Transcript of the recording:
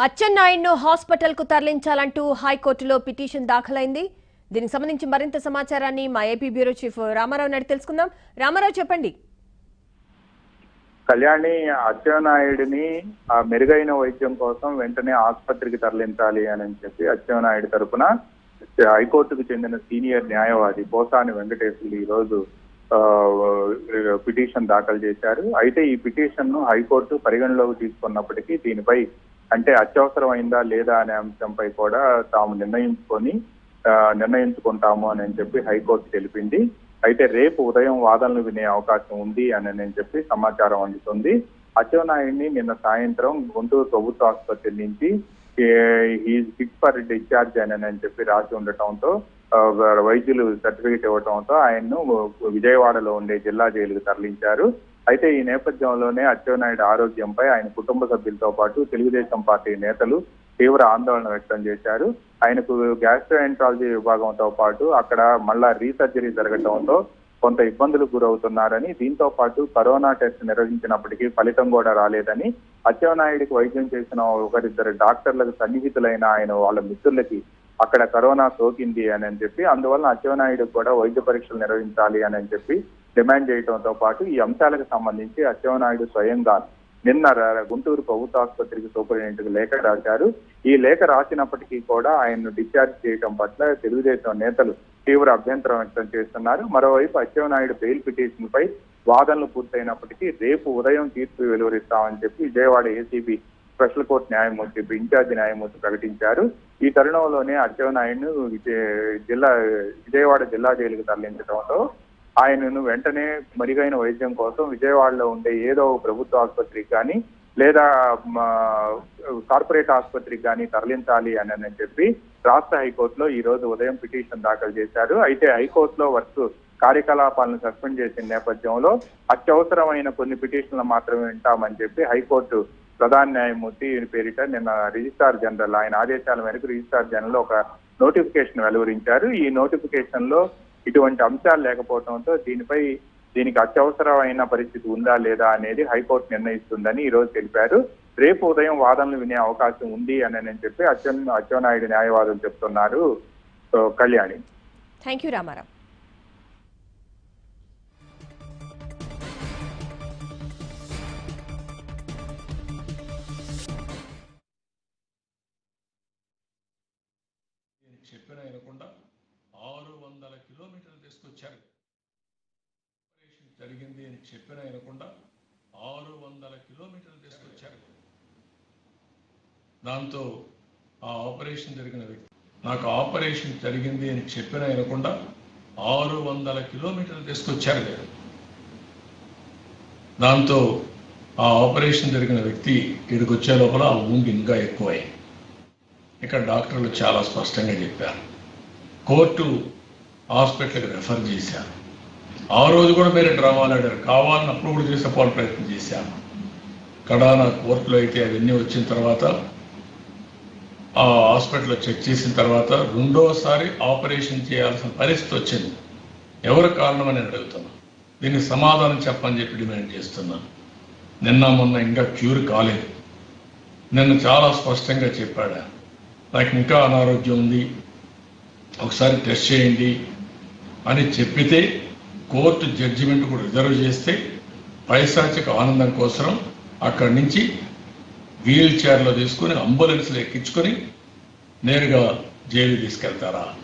అచ్చెన్నాయుడును hospital కు తరలించాలంటూ హైకోర్టులో petition దాఖలైంది దీనికి సంబంధించి మరింత సమాచారాన్ని మా AP bureau chief Ramarao Naidu తెలుసుకుందాం రామారావు చెప్పండి కళ్యాణి అచ్చెన్నాయుడిని ఆ మెరుగైన వైద్యం కోసం వెంటనే ఆసుపత్రికి తరలించాలి అని చెప్పి అచ్చెన్నాయుడు తరపున హైకోర్టుకు చెందిన సీనియర్ న్యాయవాది పోసాని వెంకటేశ్వరులు ఈ రోజు ఆ, పిటిషన్ దాఖలు చేశారు అయితే ఈ పిటిషన్ ను హైకోర్టు పరిగణలోకి తీసుకున్నప్పటికీ దీనిపై అంటే అత్యవసరమైందా లేదా అనే అంశంపై కూడా తాము నిర్ణయించుకొని ఆ, నిర్ణయించుకుంటాము అని చెప్పి హైకోర్టు తెలిపింది అయితే రేపు ఉదయం వాదనలు వినే అవకాశం ఉంది అని నేను చెప్పి సమాచారం అందుతుంది అచ్చెన్నాయుడిని నిన్న సాయంత్రం గుంటూరు ప్రభుత్వ ఆసుపత్రి నుంచి హీజ్ ఫిట్ ఫర్ డిశ్చార్జ్ అని అని చెప్పి రాసి ఉండటంతో ఆ, వైద్యులు సర్టిఫికేట్ ఇవ్వటంతో ఆయన్ను విజయవాడలో ఉండే జిల్లా జైలుకు తరలించారు అయితే ఈ నేపథ్యంలోనే అచ్చెన్నాయుడు ఆరోగ్యంపై ఆయన కుటుంబ సభ్యులతో పాటు తెలుగుదేశం పార్టీ నేతలు తీవ్ర ఆందోళన వ్యక్తం చేశారు ఆయనకు గ్యాస్ట్రోఎంట్రాలజీ విభాగంతో పాటు అక్కడ మళ్ళా రీసర్జరీ జరగటంతో కొంత ఇబ్బందులకు గురవుతున్నారని దీంతో పాటు కరోనా టెస్ట్ నిర్వహించినప్పటికీ ఫలితం కూడా రాలేదని అచ్చెన్నాయుడికి వైద్యం చేసిన ఒకరిద్దరు డాక్టర్లకు సన్నిహితులైన ఆయన వాళ్ళ మిత్రులకి అక్కడ కరోనా సోకింది అని అని చెప్పి అందువల్ల అచ్చెన్నాయుడు కూడా వైద్య పరీక్షలు నిర్వహించాలి అని అని చెప్పి డిమాండ్ చేయడంతో పాటు ఈ అంశాలకు సంబంధించి అచ్చెన్నాయుడు స్వయంగా నిన్న ర- గుంటూరు ప్రభుత్వ ఆసుపత్రికి సూపరింటెండెంట్ లేఖ రాశారు ఈ లేఖ రాసినప్పటికీ కూడా ఆయన్ను డిశ్చార్జ్ చేయడం పట్ల తెలుగుదేశం నేతలు తీవ్ర అభ్యంతరం వ్యక్తం చేస్తున్నారు మరోవైపు అచ్చెన్నాయుడు బెయిల్ పిటిషన్ పై వాదనలు పూర్తయినప్పటికీ రేపు ఉదయం తీర్పు వెలువరిస్తామని చెప్పి విజయవాడ ఏసీబీ స్పెషల్ కోర్టు న్యాయమూర్తి ఇన్ఛార్జి న్యాయమూర్తి ప్రకటించారు ఈ తరుణంలోనే అచ్చెన్నాయుడును విజయ- జిల్లా విజయవాడ జిల్లా జైలుకు తరలించడంతో ఆయనను వెంటనే మెరుగైన వైద్యం కోసం విజయవాడలో ఉండే ఏదో ఒక ప్రభుత్వ ఆసుపత్రికి కానీ లేదా మా, కార్పొరేట్ ఆసుపత్రికి కానీ తరలించాలి అని అని చెప్పి రాష్ట్ర హైకోర్టులో ఈ రోజు ఉదయం పిటిషన్ దాఖలు చేశారు అయితే హైకోర్టులో వర్క్ కార్యకలాపాలను సస్పెండ్ చేసిన నేపథ్యంలో అత్యవసరమైన కొన్ని పిటిషన్లు మాత్రమే వింటామని చెప్పి హైకోర్టు ప్రధాన న్యాయమూర్తి పేరిట నిన్న రిజిస్ట్రార్ జనరల్ ఆయన ఆదేశాల మేరకు రిజిస్ట్రార్ జనరల్ ఒక నోటిఫికేషన్ వెలువరించారు ఈ నోటిఫికేషన్ లో ఇటువంటి అంశాలు లేకపోవడంతో దీనిపై దీనికి అత్యవసరమైన పరిస్థితి ఉందా లేదా అనేది హైకోర్టు నిర్ణయిస్తుందని ఈ రోజు తెలిపారు రేపు ఉదయం వాదనలు వినే అవకాశం ఉంది అని అని చెప్పి అచ్చెన్ అచ్చెన్నాయుడు న్యాయవాదులు చెప్తున్నారు so, Kalyani thank you Ramarao నేను చెప్పిన వినకుండా ఆరు వందల కిలోమీటర్లు తీసుకొచ్చారు ఆపరేషన్ జరిగింది అని చెప్పిన వినకుండా ఆరు వందల కిలోమీటర్లు తీసుకొచ్చారు దాంతో ఆ ఆపరేషన్ జరిగిన వ్యక్తి నాకు ఆపరేషన్ జరిగింది అని చెప్పిన వినకుండా ఆరు వందల కిలోమీటర్లు తీసుకొచ్చారు మీరు దాంతో ఆ ఆపరేషన్ జరిగిన వ్యక్తి ఇక్కడికి వచ్చే లోపల ఆ ఊంగి ఇంకా ఎక్కువై ఇక్కడ డాక్టర్లు చాలా స్పష్టంగా చెప్పారు కోర్టు హాస్పిటల్కి రెఫర్ చేశారు ఆ రోజు కూడా మీరు డ్రామాలు ఆడారు కావాలన్నప్పుడు కూడా చేసే పోవాలి ప్రయత్నం చేశాను కడాన కోర్టులో అయితే అవన్నీ వచ్చిన తర్వాత ఆ హాస్పిటల్లో చెక్ చేసిన తర్వాత రెండోసారి ఆపరేషన్ చేయాల్సిన పరిస్థితి వచ్చింది ఎవరు కారణమని నేను అడుగుతున్నాను దీనికి సమాధానం చెప్పని చెప్పి డిమాండ్ చేస్తున్నాను నిన్న మొన్న ఇంకా క్యూర్ కాలేదు నిన్న చాలా స్పష్టంగా చెప్పాడు నాకు ఇంకా అనారోగ్యం ఉంది ఒకసారి టెస్ట్ చేయండి అని చెప్పితే కోర్టు జడ్జిమెంట్ కూడా రిజర్వ్ చేస్తే పైశాచిక ఆనందం కోసం అక్కడి నుంచి వీల్ చైర్లో తీసుకుని అంబులెన్స్లో ఎక్కించుకొని నేరుగా జైలు తీసుకెళ్తారా